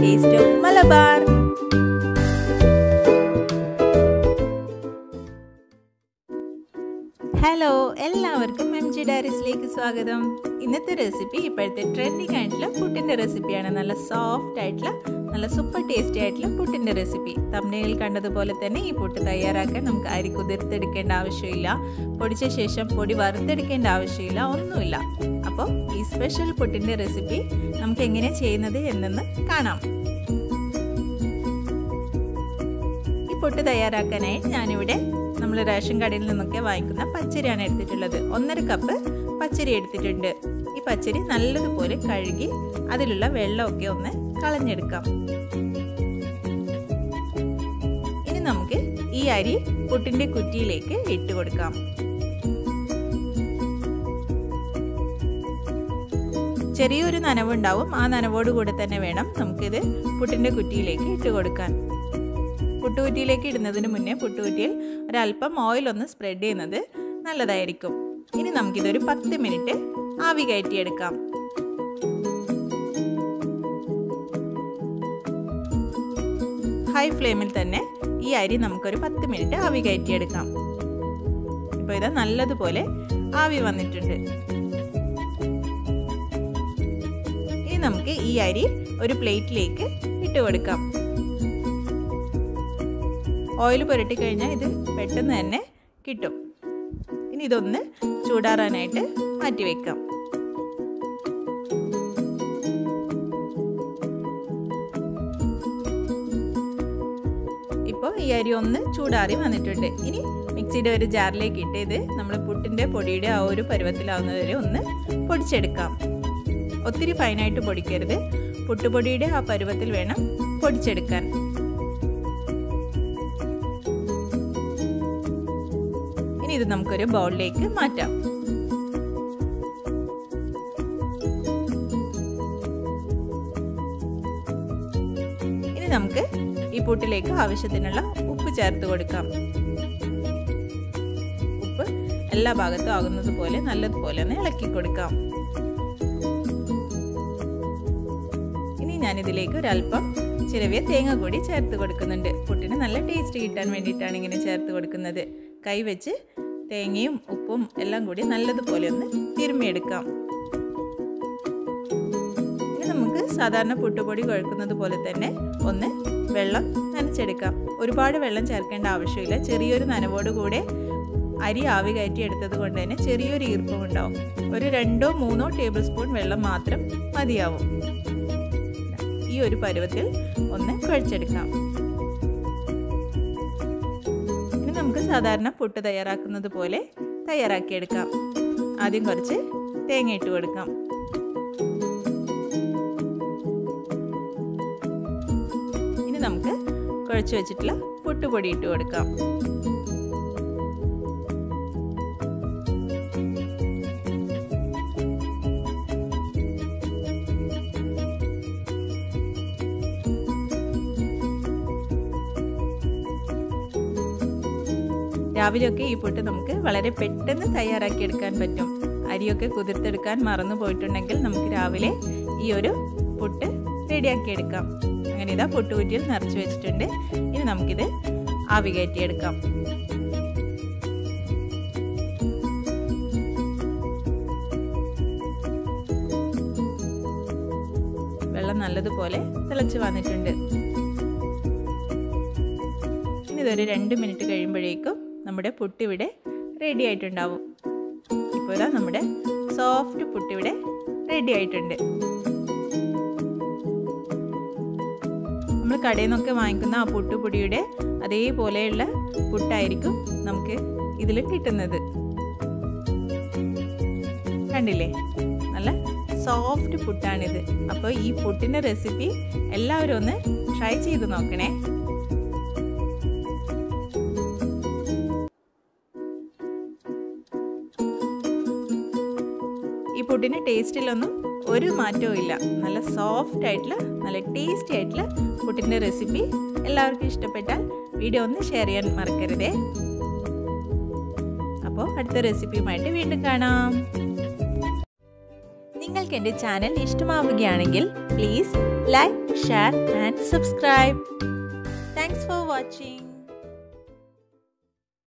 taste of Malabar hello എല്ലാവർക്കും M G ഡയറീസിലേക്ക് സ്വാഗതം ഇന്നത്തെ റെസിപ്പി ഇപ്പോഴത്തെ ട്രെൻഡിങ് ആയിട്ടുള്ള പുട്ടിൻ്റെ റെസിപ്പിയാണ് നല്ല സോഫ്റ്റ് ആയിട്ടുള്ള നല്ല സൂപ്പർ ടേസ്റ്റി ആയിട്ടുള്ള പുട്ടിൻ്റെ റെസിപ്പി തമിഴിൽ കണ്ടതുപോലെ തന്നെ ഈ പുട്ട് തയ്യാറാക്കാൻ നമുക്ക് അരി കുതിർത്തെടുക്കേണ്ട ആവശ്യമില്ല പൊടിച്ച ശേഷം പൊടി വറുത്തെടുക്കേണ്ട ആവശ്യമില്ല ഒന്നുമില്ല അപ്പോൾ ഈ സ്പെഷ്യൽ പുട്ടിൻ്റെ റെസിപ്പി നമുക്ക് എങ്ങനെ ചെയ്യുന്നത് എന്നെന്ന് കാണാം ഈ പുട്ട് തയ്യാറാക്കാനായി ഞാനിവിടെ നമ്മൾ റേഷൻ കടയിൽ നിന്നൊക്കെ വാങ്ങിക്കുന്ന പച്ചരിയാണ് എടുത്തിട്ടുള്ളത് ഒന്നര കപ്പ് പച്ചരി എടുത്തിട്ടുണ്ട് ഈ പച്ചരി നല്ലതുപോലെ കഴുകി അതിലുള്ള വെള്ളമൊക്കെ ഒന്ന് കളഞ്ഞെടുക്കാം ഇനി നമുക്ക് ഈ അരി പുട്ടിന്റെ കുറ്റിയിലേക്ക് ഇട്ട് കൊടുക്കാം ചെറിയൊരു നനവുണ്ടാവും ആ നനവോട് കൂടെ തന്നെ വേണം നമുക്കിത് പുട്ടിന്റെ കുറ്റിയിലേക്ക് ഇട്ട് കൊടുക്കാൻ പുട്ടുകുറ്റിയിലേക്ക് ഇടുന്നതിന് മുന്നേ പുട്ടുകുറ്റിയിൽ ഒരല്പം ഓയിൽ ഒന്ന് സ്പ്രെഡ് ചെയ്യുന്നത് നല്ലതായിരിക്കും ഇനി നമുക്കിതൊരു പത്ത് മിനിറ്റ് ആവി കയറ്റിയെടുക്കാം ഹൈ ഫ്ലെയിമിൽ തന്നെ ഈ അരി നമുക്കൊരു പത്ത് മിനിറ്റ് ആവി കയറ്റിയെടുക്കാം ഇപ്പോൾ ഇത് നല്ലതുപോലെ ആവി വന്നിട്ടുണ്ട് ഇനി നമുക്ക് ഈ അരി ഒരു പ്ലേറ്റിലേക്ക് ഇട്ട് കൊടുക്കാം ഓയിൽ പുരട്ടി കഴിഞ്ഞാൽ ഇത് പെട്ടെന്ന് തന്നെ കിട്ടും ഇനി ഇതൊന്ന് ചൂടാറാനായിട്ട് മാറ്റി വെക്കാം ഇപ്പോൾ ഈ അരി ഒന്ന് ചൂടാറി വന്നിട്ടുണ്ട് ഇനി മിക്സിയുടെ ഒരു ജാറിലേക്ക് ഇട്ട് ഇത് നമ്മൾ പുട്ടിൻ്റെ പൊടിയുടെ ആ ഒരു പരുവത്തിലാവുന്നത് വരെ ഒന്ന് പൊടിച്ചെടുക്കാം ഒത്തിരി ഫൈനായിട്ട് പൊടിക്കരുത് പുട്ടുപൊടിയുടെ ആ പരുവത്തിൽ വേണം പൊടിച്ചെടുക്കാൻ ഇനി ഇത് നമുക്കൊരു ബൗളിലേക്ക് മാറ്റാം ഇനി നമുക്ക് ഈ പുട്ടിലേക്ക് ആവശ്യത്തിനുള്ള ഉപ്പ് ചേർത്ത് കൊടുക്കാം ഉപ്പ് എല്ലാ ഭാഗത്തും ആകുന്നത് പോലെ നല്ലതുപോലെ ഒന്ന് ഇളക്കി കൊടുക്കാം ഇനി ഞാനിതിലേക്ക് ഒരല്പം ചിരവിയ തേങ്ങ കൂടി ചേർത്ത് കൊടുക്കുന്നുണ്ട് പുട്ടിന് നല്ല ടേസ്റ്റ് കിട്ടാൻ വേണ്ടിയിട്ടാണ് ഇങ്ങനെ ചേർത്ത് കൊടുക്കുന്നത് കൈ വെച്ച് തേങ്ങയും ഉപ്പും എല്ലാം കൂടി നല്ലതുപോലെ ഒന്ന് തിരുമ്മിയെടുക്കാം ഇനി നമുക്ക് സാധാരണ പുട്ടുപൊടി കുഴക്കുന്നത് പോലെ തന്നെ ഒന്ന് വെള്ളം നനച്ചെടുക്കാം ഒരുപാട് വെള്ളം ചേർക്കേണ്ട ആവശ്യമില്ല ചെറിയൊരു നനവോട് കൂടെ അരി ആവി കയറ്റി എടുത്തത് കൊണ്ട് തന്നെ ചെറിയൊരു ഈർപ്പം ഉണ്ടാവും ഒരു രണ്ടോ മൂന്നോ ടേബിൾ സ്പൂൺ വെള്ളം മാത്രം മതിയാവും ഈ ഒരു പരുവത്തിൽ ഒന്ന് കുഴച്ചെടുക്കാം ഇനി നമുക്ക് സാധാരണ പുട്ട് തയ്യാറാക്കുന്നത് പോലെ തയ്യാറാക്കിയെടുക്കാം ആദ്യം കുറച്ച് തേങ്ങ ഇട്ട് കൊടുക്കാം ഇനി നമുക്ക് കുഴച്ച് വെച്ചിട്ടുള്ള പുട്ടുപൊടി ഇട്ട് കൊടുക്കാം രാവിലെയൊക്കെ ഈ പുട്ട് നമുക്ക് വളരെ പെട്ടെന്ന് തയ്യാറാക്കി എടുക്കാൻ പറ്റും അരിയൊക്കെ കുതിർത്തെടുക്കാൻ മറന്നു പോയിട്ടുണ്ടെങ്കിൽ നമുക്ക് രാവിലെ ഈ ഒരു പുട്ട് റെഡിയാക്കി എടുക്കാം അങ്ങനെ ഇതാ പുട്ടുകുറ്റിയിൽ നിറച്ച് വെച്ചിട്ടുണ്ട് ഇനി നമുക്കിത് ആവി കയറ്റിയെടുക്കാം വെള്ളം നല്ലതുപോലെ തിളച്ച് വന്നിട്ടുണ്ട് ഇനി ഇതൊരു രണ്ട് മിനിറ്റ് കഴിയുമ്പോഴേക്കും നമ്മുടെ പുട്ടിവിടെ റെഡി ആയിട്ടുണ്ടാവും ഇപ്പോൾ ഇതാ നമ്മുടെ സോഫ്റ്റ് പുട്ടിവിടെ റെഡി ആയിട്ടുണ്ട് നമ്മൾ കടയിൽ നിന്നൊക്കെ വാങ്ങിക്കുന്ന ആ പുട്ടുപൊടിയുടെ അതേപോലെയുള്ള പുട്ടായിരിക്കും നമുക്ക് ഇതിൽ കിട്ടുന്നത് കണ്ടില്ലേ നല്ല സോഫ്റ്റ് പുട്ടാണിത് അപ്പോൾ ഈ പുട്ടിൻ്റെ റെസിപ്പി എല്ലാവരും ഒന്ന് ട്രൈ ചെയ്ത് നോക്കണേ ഈ പുഡിന് ടേസ്റ്റിലൊന്നും ഒരു മാറ്റവും ഇല്ല നല്ല സോഫ്റ്റ് ആയിട്ടുള്ള നല്ല ടേസ്റ്റി ആയിട്ടുള്ള പുട്ടിൻ്റെ റെസിപ്പി എല്ലാവർക്കും ഇഷ്ടപ്പെട്ടാൽ വീഡിയോ ഒന്ന് ഷെയർ ചെയ്യാൻ മറക്കരുതേ അപ്പോൾ അടുത്ത റെസിപ്പിയുമായിട്ട് വീണ്ടും കാണാം നിങ്ങൾക്ക് എൻ്റെ ചാനൽ ഇഷ്ടമാവുകയാണെങ്കിൽ please like share and subscribe thanks for watching